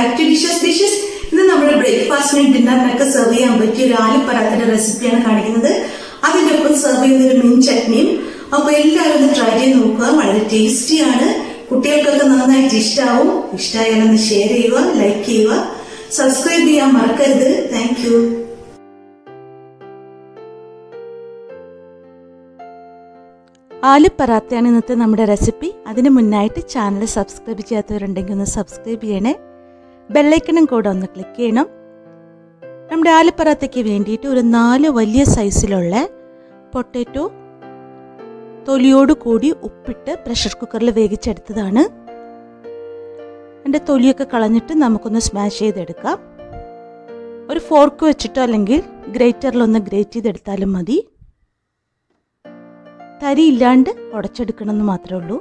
back to dishes dishes ഇന്ന് നമ്മുടെ ബ്രേക്ക്ഫാസ്റ്റിനും ഡിന്നറിനൊക്കെ serve ചെയ്യാൻ പറ്റിയ ഒരു ആലിപ്പറാത്തിന്റെ റെസിപ്പിയാണ് കാണിക്കുന്നത് അതിന്റെ ഒപ്പം സെർവ് ചെയ്യുന്ന ഒരു മീൻ ചട്നിയും അപ്പൊ എല്ലാവരും ഒന്ന് ട്രൈ ചെയ്ത് നോക്കുക വളരെ ടേസ്റ്റിയാണ് കുട്ടികൾക്കൊക്കെ നന്നായിട്ട് ഇഷ്ടാവും ഇഷ്ടമായാൽ ഒന്ന് ഷെയർ ചെയ്യുക ലൈക്ക് ചെയ്യുക സബ്സ്ക്രൈബ് ചെയ്യാൻ മറക്കരുത് താങ്ക് യു ആലു പറാത്തയാണ് ഇന്നത്തെ നമ്മുടെ റെസിപ്പി അതിന് മുന്നായിട്ട് ചാനൽ സബ്സ്ക്രൈബ് ചെയ്യാത്തവരുണ്ടെങ്കിൽ ഒന്ന് സബ്സ്ക്രൈബ് ചെയ്യണേ ബെല്ലൈക്കണും കൂടെ ഒന്ന് ക്ലിക്ക് ചെയ്യണം നമ്മുടെ ആലു പറാത്തയ്ക്ക് വേണ്ടിയിട്ട് ഒരു നാല് വലിയ സൈസിലുള്ള പൊട്ടാറ്റോ തൊലിയോട് കൂടി ഉപ്പിട്ട് പ്രഷർ കുക്കറിൽ വേവിച്ചെടുത്തതാണ് അതിൻ്റെ തൊലിയൊക്കെ കളഞ്ഞിട്ട് നമുക്കൊന്ന് സ്മാഷ് ചെയ്തെടുക്കാം ഒരു ഫോർക്ക് വെച്ചിട്ടോ അല്ലെങ്കിൽ ഗ്രേറ്ററിലൊന്ന് ഗ്രേറ്റ് ചെയ്തെടുത്താലും മതി തരി ഇല്ലാണ്ട് ഉടച്ചെടുക്കണമെന്ന് മാത്രമേ ഉള്ളൂ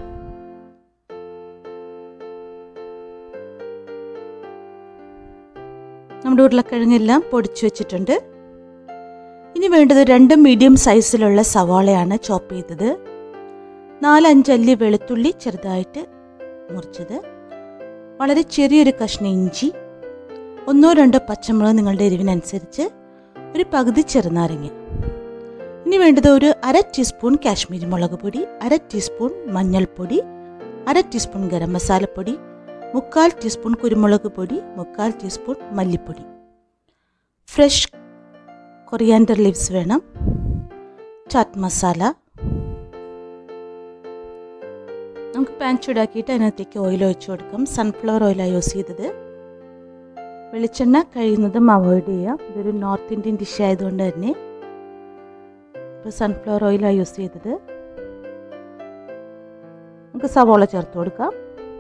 നമ്മുടെ ഉരുളക്കിഴങ്ങെല്ലാം പൊടിച്ചു വെച്ചിട്ടുണ്ട് ഇനി വേണ്ടത് രണ്ട് മീഡിയം സൈസിലുള്ള സവാളയാണ് ചോപ്പ് ചെയ്തത് നാലഞ്ചല്ലി വെളുത്തുള്ളി ചെറുതായിട്ട് മുറിച്ചത് വളരെ ചെറിയൊരു കഷ്ണം ഇഞ്ചി ഒന്നോ രണ്ടോ പച്ചമുളക് നിങ്ങളുടെ എരിവിനനുസരിച്ച് ഒരു പകുതി ചെറുനാരങ്ങ ഇനി വേണ്ടത് ഒരു അര ടീസ്പൂൺ കാശ്മീരി മുളക് പൊടി അര ടീസ്പൂൺ മഞ്ഞൾപ്പൊടി അര ടീസ്പൂൺ ഗരം മസാലപ്പൊടി മുക്കാൽ ടീസ്പൂൺ കുരുമുളക് പൊടി മുക്കാൽ ടീസ്പൂൺ മല്ലിപ്പൊടി ഫ്രഷ് കൊറിയാൻഡർ ലീവ്സ് വേണം ചാറ്റ് മസാല നമുക്ക് പാൻ ചൂടാക്കിയിട്ട് അതിനകത്തേക്ക് ഓയിൽ ഒഴിച്ചു കൊടുക്കാം സൺഫ്ലവർ ഓയിലാണ് യൂസ് ചെയ്തത് വെളിച്ചെണ്ണ കഴിയുന്നതും അവോയ്ഡ് ചെയ്യാം ഇതൊരു നോർത്ത് ഇന്ത്യൻ ഡിഷ് ആയതുകൊണ്ട് തന്നെ ഇപ്പോൾ സൺഫ്ലവർ ഓയിലാണ് യൂസ് ചെയ്തത് നമുക്ക് സവോള ചേർത്ത് കൊടുക്കാം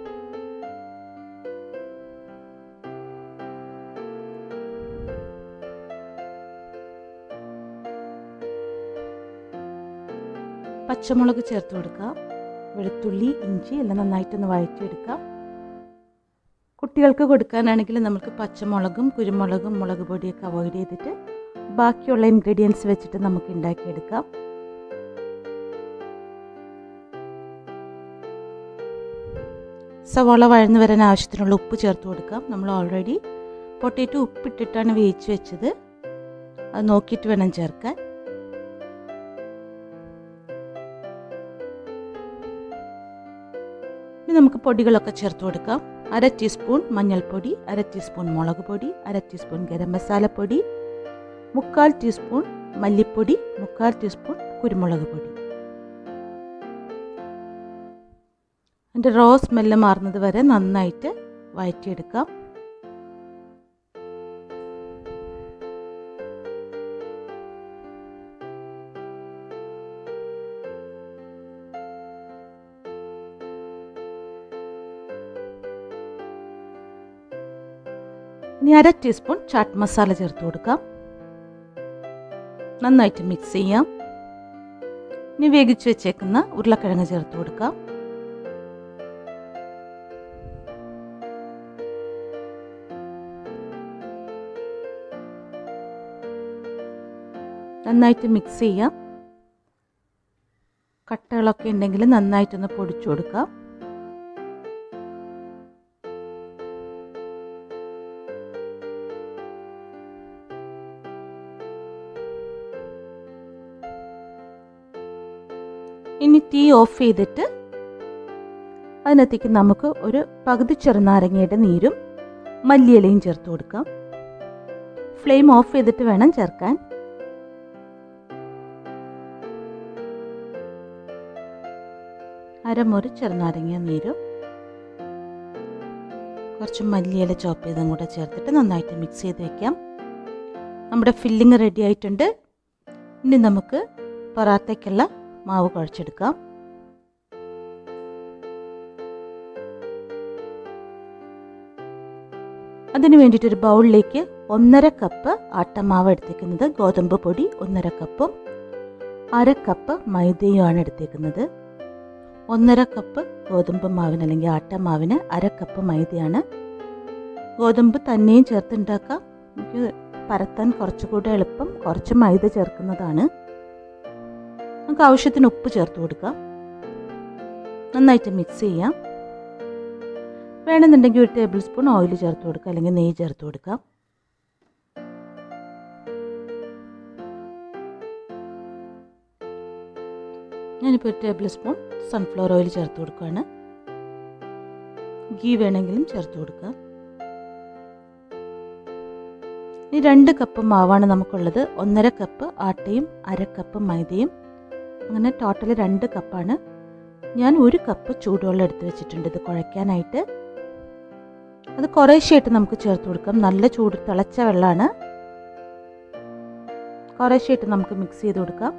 പച്ചമുളക് ചേർത്ത് കൊടുക്കാം വെളുത്തുള്ളി ഇഞ്ചി എല്ലാം നന്നായിട്ടൊന്ന് വഴറ്റിയെടുക്കാം കുട്ടികൾക്ക് കൊടുക്കാനാണെങ്കിൽ നമുക്ക് പച്ചമുളകും കുരുമുളകും മുളക് പൊടിയൊക്കെ അവോയ്ഡ് ചെയ്തിട്ട് ബാക്കിയുള്ള ഇൻഗ്രീഡിയൻസ് വെച്ചിട്ട് നമുക്ക് ഉണ്ടാക്കിയെടുക്കാം സവാള വഴന്നു വരാൻ ആവശ്യത്തിനുള്ള ഉപ്പ് ചേർത്ത് കൊടുക്കാം നമ്മൾ ഓൾറെഡി പൊട്ടേറ്റോ ഉപ്പിട്ടിട്ടാണ് വേവിച്ച് വെച്ചത് അത് നോക്കിയിട്ട് വേണം ചേർക്കാൻ ഇനി നമുക്ക് പൊടികളൊക്കെ ചേർത്ത് കൊടുക്കാം അര ടീസ്പൂൺ മഞ്ഞൾപ്പൊടി അര ടീസ്പൂൺ മുളക് പൊടി അര ടീസ്പൂൺ ഗരം മസാലപ്പൊടി മുക്കാൽ ടീസ്പൂൺ മല്ലിപ്പൊടി മുക്കാൽ ടീസ്പൂൺ കുരുമുളക് പൊടി അതിൻ്റെ റോ സ്മെല്ല് മാറുന്നത് വരെ നന്നായിട്ട് വഴറ്റിയെടുക്കാം ഇനി അര ടീസ്പൂൺ ചാട്ട് മസാല ചേർത്ത് കൊടുക്കാം നന്നായിട്ട് മിക്സ് ചെയ്യാം ഇനി വേവിച്ച് വെച്ചേക്കുന്ന ഉരുളക്കിഴങ്ങ് ചേർത്ത് കൊടുക്കാം നന്നായിട്ട് മിക്സ് ചെയ്യാം കട്ടകളൊക്കെ ഉണ്ടെങ്കിൽ നന്നായിട്ടൊന്ന് പൊടിച്ചു കൊടുക്കാം ഇനി തീ ഓഫ് ചെയ്തിട്ട് അതിനകത്തേക്ക് നമുക്ക് ഒരു പകുതി ചെറുനാരങ്ങയുടെ നീരും മല്ലിയിലയും ചേർത്ത് കൊടുക്കാം ഫ്ലെയിം ഓഫ് ചെയ്തിട്ട് വേണം ചേർക്കാൻ അരമുറി ചെറുനാരങ്ങ നീരും കുറച്ച് മല്ലിയില ചോപ്പ് ചെയ്തും കൂടെ ചേർത്തിട്ട് നന്നായിട്ട് മിക്സ് ചെയ്ത് വയ്ക്കാം നമ്മുടെ ഫില്ലിങ് റെഡി ആയിട്ടുണ്ട് ഇനി നമുക്ക് പൊറാത്തയ്ക്കുള്ള മാവ് കുഴച്ചെടുക്കാം അതിന് വേണ്ടിയിട്ട് ഒരു ബൗളിലേക്ക് ഒന്നര കപ്പ് ആട്ടമാവ് എടുത്തേക്കുന്നത് ഗോതമ്പ് പൊടി ഒന്നര കപ്പും അര കപ്പ് മൈദയുമാണ് എടുത്തേക്കുന്നത് ഒന്നര കപ്പ് ഗോതമ്പ് മാവിന് അല്ലെങ്കിൽ ആട്ടമാവിന് അര കപ്പ് മൈദയാണ് ഗോതമ്പ് തന്നെയും ചേർത്തുണ്ടാക്കാം എനിക്ക് പരത്താൻ കുറച്ചുകൂടെ എളുപ്പം കുറച്ച് മൈദ ചേർക്കുന്നതാണ് നമുക്ക് ആവശ്യത്തിന് ഉപ്പ് ചേർത്ത് കൊടുക്കാം നന്നായിട്ട് മിക്സ് ചെയ്യാം വേണമെന്നുണ്ടെങ്കിൽ ഒരു ടേബിൾ സ്പൂൺ ഓയിൽ ചേർത്ത് കൊടുക്കുക അല്ലെങ്കിൽ നെയ്യ് ചേർത്ത് കൊടുക്കാം ഞാനിപ്പോൾ ഒരു ടേബിൾ സ്പൂൺ സൺഫ്ലവർ ഓയിൽ ചേർത്ത് കൊടുക്കുകയാണ് ഗീ വേണമെങ്കിലും ചേർത്ത് കൊടുക്കുക ഈ രണ്ട് കപ്പ് മാവാണ് നമുക്കുള്ളത് ഒന്നര കപ്പ് ആട്ടയും അര കപ്പ് മൈദയും അങ്ങനെ ടോട്ടൽ രണ്ട് കപ്പാണ് ഞാൻ ഒരു കപ്പ് ചൂടുവെള്ളം എടുത്ത് വെച്ചിട്ടുണ്ട് ഇത് കുഴയ്ക്കാനായിട്ട് അത് കുറേശ്ശെയായിട്ട് നമുക്ക് ചേർത്ത് കൊടുക്കാം നല്ല ചൂട് തിളച്ച വെള്ളമാണ് കുറേശ്ശെയായിട്ട് നമുക്ക് മിക്സ് ചെയ്ത് കൊടുക്കാം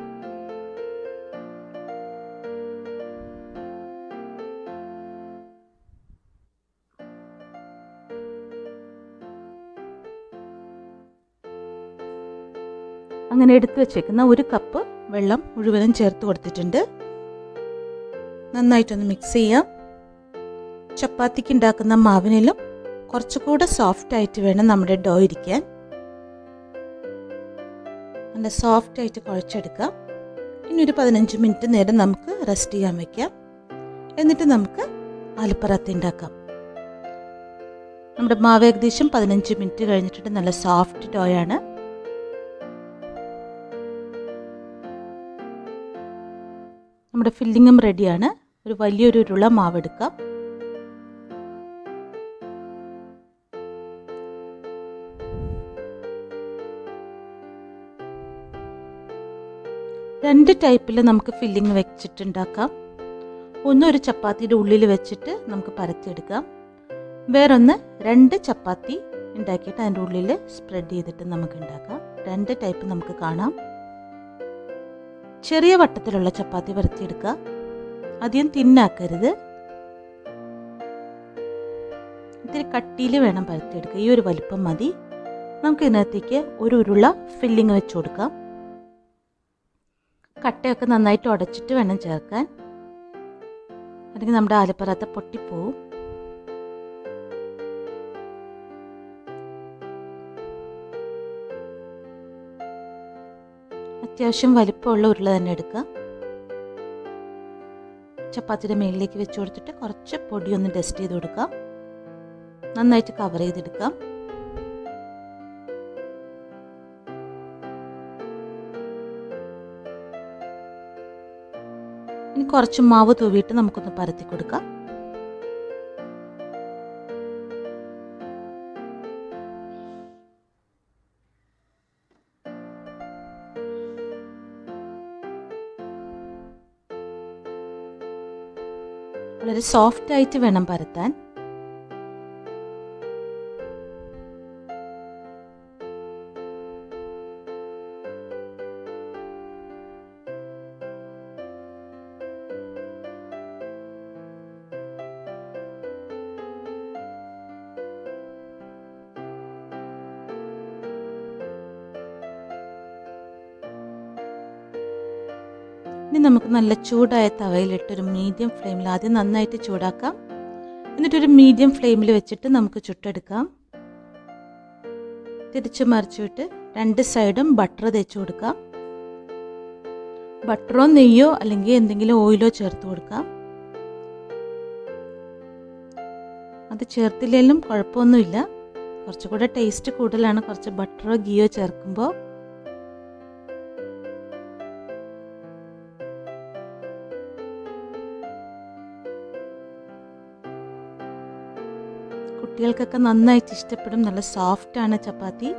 അങ്ങനെ എടുത്തു വെച്ചേക്കുന്ന ഒരു കപ്പ് വെള്ളം മുഴുവനും ചേർത്ത് കൊടുത്തിട്ടുണ്ട് നന്നായിട്ടൊന്ന് മിക്സ് ചെയ്യാം ചപ്പാത്തിക്ക് ഉണ്ടാക്കുന്ന മാവിനിലും കുറച്ചുകൂടെ സോഫ്റ്റ് ആയിട്ട് വേണം നമ്മുടെ ഡോ ഇരിക്കാൻ നല്ല സോഫ്റ്റ് ആയിട്ട് കുഴച്ചെടുക്കാം ഇനി ഒരു പതിനഞ്ച് മിനിറ്റ് നേരം നമുക്ക് റെസ്റ്റ് ചെയ്യാൻ വെക്കാം എന്നിട്ട് നമുക്ക് ആലുപ്പറാത്തി ഉണ്ടാക്കാം നമ്മുടെ മാവ് ഏകദേശം പതിനഞ്ച് മിനിറ്റ് കഴിഞ്ഞിട്ടുണ്ട് നല്ല സോഫ്റ്റ് ഡോയാണ് നമ്മുടെ ഫില്ലിങ്ങും റെഡിയാണ് ഒരു വലിയൊരു ഉരുള മാവ് എടുക്കാം രണ്ട് ടൈപ്പിൽ നമുക്ക് ഫില്ലിങ് വെച്ചിട്ടുണ്ടാക്കാം ഒന്ന് ഒരു ചപ്പാത്തിയുടെ ഉള്ളിൽ വെച്ചിട്ട് നമുക്ക് പരത്തിയെടുക്കാം വേറൊന്ന് രണ്ട് ചപ്പാത്തി ഉണ്ടാക്കിയിട്ട് അതിൻ്റെ ഉള്ളിൽ സ്പ്രെഡ് ചെയ്തിട്ട് നമുക്ക് ഉണ്ടാക്കാം രണ്ട് ടൈപ്പ് നമുക്ക് കാണാം ചെറിയ വട്ടത്തിലുള്ള ചപ്പാത്തി പരത്തിയെടുക്കുക അധികം തിന്നാക്കരുത് ഇത്തിരി കട്ടിയിൽ വേണം പരത്തിയെടുക്കുക ഈ ഒരു വലിപ്പം മതി നമുക്ക് ഇതിനകത്തേക്ക് ഒരു ഉരുള ഫില്ലിങ് വെച്ച് കൊടുക്കാം കട്ടയൊക്കെ നന്നായിട്ട് ഉടച്ചിട്ട് വേണം ചേർക്കാൻ അല്ലെങ്കിൽ നമ്മുടെ ആലപ്പറാത്ത പൊട്ടിപ്പോവും അത്യാവശ്യം വലിപ്പമുള്ള ഉരുള തന്നെ എടുക്കുക ചപ്പാത്തിയുടെ മേളിലേക്ക് വെച്ച് കൊടുത്തിട്ട് കുറച്ച് പൊടി ഒന്ന് ഡസ്റ്റ് ചെയ്ത് കൊടുക്കാം നന്നായിട്ട് കവർ ചെയ്തെടുക്കാം ഇനി കുറച്ച് മാവ് തൂവിയിട്ട് നമുക്കൊന്ന് പരത്തി കൊടുക്കാം വളരെ സോഫ്റ്റ് ആയിട്ട് വേണം പരത്താൻ ഇനി നമുക്ക് നല്ല ചൂടായ തവയിലിട്ട് ഒരു മീഡിയം ഫ്ലെയിമിൽ ആദ്യം നന്നായിട്ട് ചൂടാക്കാം എന്നിട്ടൊരു മീഡിയം ഫ്ലെയിമിൽ വെച്ചിട്ട് നമുക്ക് ചുട്ടെടുക്കാം തിരിച്ചു മറിച്ചിട്ട് രണ്ട് സൈഡും ബട്ടർ തേച്ച് കൊടുക്കാം ബട്ടറോ നെയ്യോ അല്ലെങ്കിൽ എന്തെങ്കിലും ഓയിലോ ചേർത്ത് കൊടുക്കാം അത് ചേർത്തില്ലെങ്കിലും കുഴപ്പമൊന്നുമില്ല കുറച്ചുകൂടെ ടേസ്റ്റ് കൂടുതലാണ് കുറച്ച് ബട്ടറോ ഗീയോ ചേർക്കുമ്പോൾ കുട്ടികൾക്കൊക്കെ നന്നായിട്ട് ഇഷ്ടപ്പെടും നല്ല സോഫ്റ്റ് ആണ് ചപ്പാത്തി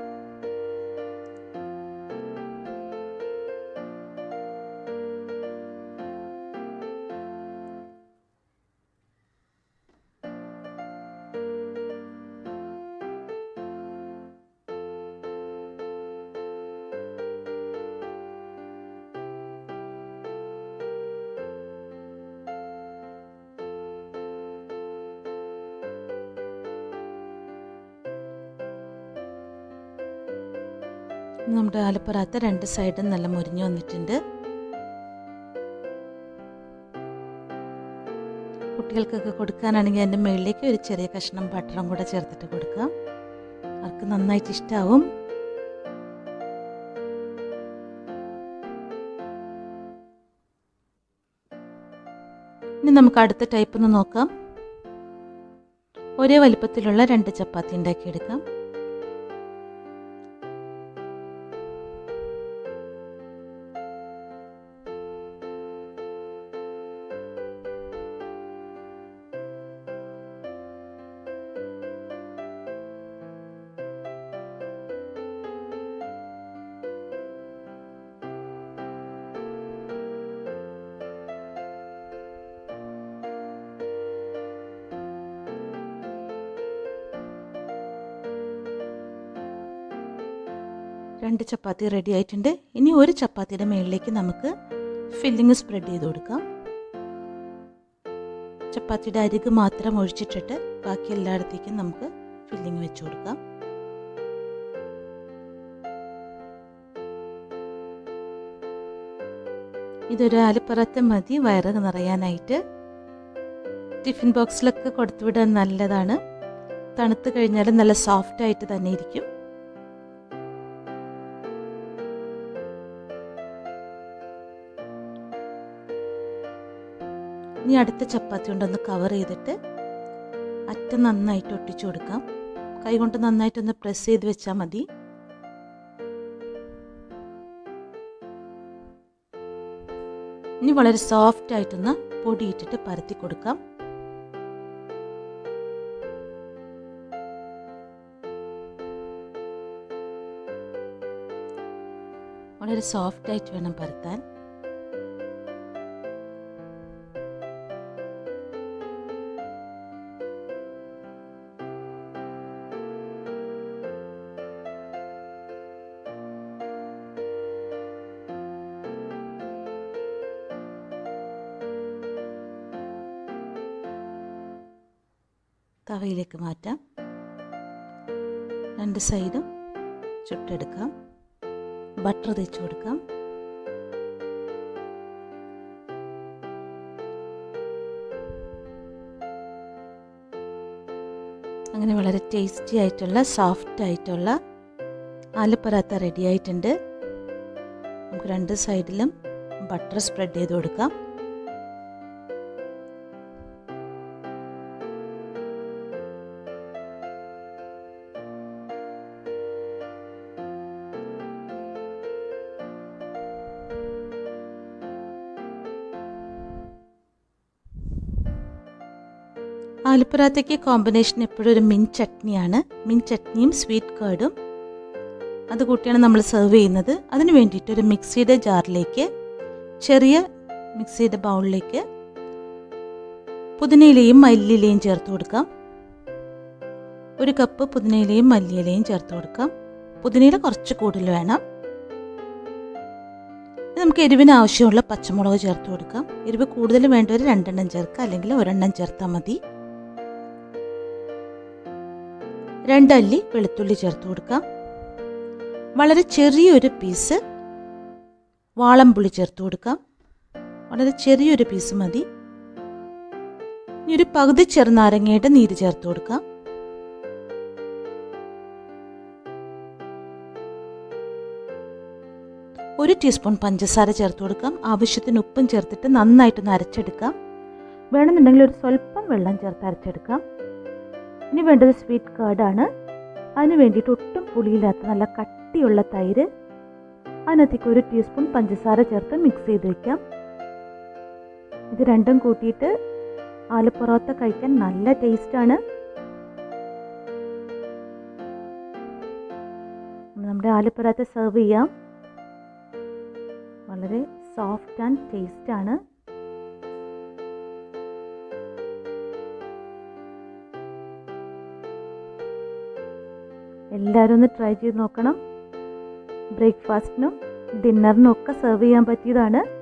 നമ്മുടെ ആലപ്പുറത്ത് രണ്ട് സൈഡും നല്ല മുരിഞ്ഞു വന്നിട്ടുണ്ട് കുട്ടികൾക്കൊക്കെ കൊടുക്കാനാണെങ്കിൽ അതിൻ്റെ മുകളിലേക്ക് ഒരു ചെറിയ കഷ്ണം ബട്ടറും കൂടെ ചേർത്തിട്ട് കൊടുക്കാം അവർക്ക് നന്നായിട്ട് ഇഷ്ടാവും ഇനി നമുക്ക് അടുത്ത ടൈപ്പ് ഒന്ന് നോക്കാം ഒരേ വലിപ്പത്തിലുള്ള രണ്ട് ചപ്പാത്തി ഉണ്ടാക്കിയെടുക്കാം രണ്ട് ചപ്പാത്തി റെഡി ആയിട്ടുണ്ട് ഇനി ഒരു ചപ്പാത്തിയുടെ മുകളിലേക്ക് നമുക്ക് ഫില്ലിങ് സ്പ്രെഡ് ചെയ്ത് കൊടുക്കാം ചപ്പാത്തിയുടെ അരിക് മാത്രം ഒഴിച്ചിട്ടിട്ട് ബാക്കി എല്ലായിടത്തേക്കും നമുക്ക് ഫില്ലിങ് വെച്ച് കൊടുക്കാം ഇതൊരു ആലുപ്പറത്ത് മതി വയറ് നിറയാനായിട്ട് ടിഫിൻ ബോക്സിലൊക്കെ കൊടുത്തുവിടാൻ നല്ലതാണ് തണുത്ത് കഴിഞ്ഞാൽ നല്ല സോഫ്റ്റ് ആയിട്ട് തന്നെ ഇരിക്കും ഇനി അടുത്ത ചപ്പാത്തി കൊണ്ടൊന്ന് കവർ ചെയ്തിട്ട് അറ്റം നന്നായിട്ട് ഒട്ടിച്ചു കൊടുക്കാം കൈ കൊണ്ട് നന്നായിട്ടൊന്ന് പ്രസ് ചെയ്ത് വെച്ചാൽ മതി ഇനി വളരെ സോഫ്റ്റ് ആയിട്ടൊന്ന് പൊടിയിട്ടിട്ട് പരത്തി കൊടുക്കാം വളരെ സോഫ്റ്റ് ആയിട്ട് വേണം പരത്താൻ തവയിലേക്ക് മാറ്റാം രണ്ട് സൈഡും ചുട്ടെടുക്കാം ബട്ടർ തേച്ച് കൊടുക്കാം അങ്ങനെ വളരെ ടേസ്റ്റി ആയിട്ടുള്ള സോഫ്റ്റ് ആയിട്ടുള്ള ആലുപറാത്ത റെഡി ആയിട്ടുണ്ട് നമുക്ക് രണ്ട് സൈഡിലും ബട്ടർ സ്പ്രെഡ് ചെയ്ത് കൊടുക്കാം ആലുപ്പുറാത്തേക്ക് കോമ്പിനേഷൻ എപ്പോഴും ഒരു മിൻ ചട്നിയാണ് മിൻ ചട്നിയും സ്വീറ്റ് കേർഡും അത് കൂട്ടിയാണ് നമ്മൾ സെർവ് ചെയ്യുന്നത് അതിന് വേണ്ടിയിട്ട് ഒരു മിക്സിയുടെ ജാറിലേക്ക് ചെറിയ മിക്സിയുടെ ബൗളിലേക്ക് പുതിനയിലയും മല്ലിയിലയും ചേർത്ത് കൊടുക്കാം ഒരു കപ്പ് പുതിനയിലയും മല്ലിയിലയും ചേർത്ത് കൊടുക്കാം പുതിനയില കുറച്ച് കൂടുതൽ വേണം നമുക്ക് എരിവിന് ആവശ്യമുള്ള പച്ചമുളക് ചേർത്ത് കൊടുക്കാം എരിവ് കൂടുതൽ വേണ്ടവർ രണ്ടെണ്ണം ചേർക്കുക അല്ലെങ്കിൽ ഒരെണ്ണം ചേർത്താൽ മതി രണ്ടല്ലി വെളുത്തുള്ളി ചേർത്ത് കൊടുക്കാം വളരെ ചെറിയൊരു പീസ് വാളംപുളി ചേർത്ത് കൊടുക്കാം വളരെ ചെറിയൊരു പീസ് മതി ഇനി ഒരു പകുതി ചെറുനാരങ്ങയുടെ നീര് ചേർത്ത് കൊടുക്കാം ഒരു ടീസ്പൂൺ പഞ്ചസാര ചേർത്ത് കൊടുക്കാം ആവശ്യത്തിന് ഉപ്പും ചേർത്തിട്ട് നന്നായിട്ടൊന്ന് അരച്ചെടുക്കാം വേണമെന്നുണ്ടെങ്കിൽ ഒരു സ്വല്പം വെള്ളം ചേർത്ത് അരച്ചെടുക്കാം ഇനി വേണ്ടത് സ്വീറ്റ് കേർഡാണ് അതിന് വേണ്ടിയിട്ട് ഒട്ടും പുളിയില്ലാത്ത നല്ല കട്ടിയുള്ള തൈര് അതിനകത്തേക്ക് ഒരു ടീസ്പൂൺ പഞ്ചസാര ചേർത്ത് മിക്സ് ചെയ്ത് വെക്കാം ഇത് രണ്ടും കൂട്ടിയിട്ട് ആലുപ്പൊറോത്ത കഴിക്കാൻ നല്ല ടേസ്റ്റാണ് നമ്മുടെ ആലുപ്പൊറോത്ത സെർവ് ചെയ്യാം വളരെ സോഫ്റ്റ് ആൻഡ് ടേസ്റ്റ് ആണ് എല്ലാവരും ഒന്ന് ട്രൈ ചെയ്ത് നോക്കണം ബ്രേക്ക്ഫാസ്റ്റിനും ഡിന്നറിനും ഒക്കെ സെർവ് ചെയ്യാൻ പറ്റിയതാണ്